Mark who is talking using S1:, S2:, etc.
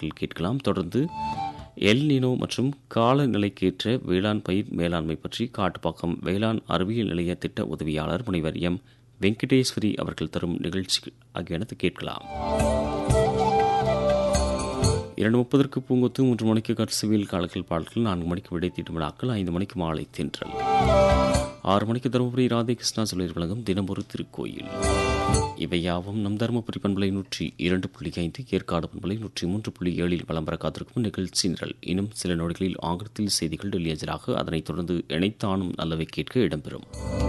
S1: பாடல்கள் கேட்கலாம் தொடர்ந்து எல் நினோ மற்றும் காலநிலைக்கேற்ற வேளாண் பயிர் மேலாண்மை பற்றி காட்டுப்பாக்கம் வேளாண் அறிவியல் நிலைய திட்ட உதவியாளர் முனைவர் எம் வெங்கடேஸ்வரி அவர்கள் தரும் நிகழ்ச்சி ஆகியனத்தை கேட்கலாம் இரண்டு முப்பதற்கு பூங்கொத்து மூன்று மணிக்கு கட்சுவியல் காலங்கள் பாடல்கள் நான்கு மணிக்கு விடை தீட்டுமலாக்கள் ஐந்து மணிக்கு மாலை தென்றல் ஆறு மணிக்கு தருமபுரி ராதேகிருஷ்ணா சொல்லியர் வழங்கும் தினமொரு திருக்கோயில் இவையாவும் நம் தருமபுரி பண்பலை நூற்றி இரண்டு புள்ளி ஐந்து ஏற்காடு பண்பலை நூற்றி மூன்று புள்ளி ஏழில் வளம்பர காத்திருக்கும் நிகழ்ச்சி நிரல் இன்னும் சில நொடிகளில் ஆங்கிலத்தில் செய்திகள் டெல்லி அஞ்சலாக அதனைத் தொடர்ந்து இணைத்தானும் நல்லவை கேட்க இடம்பெறும்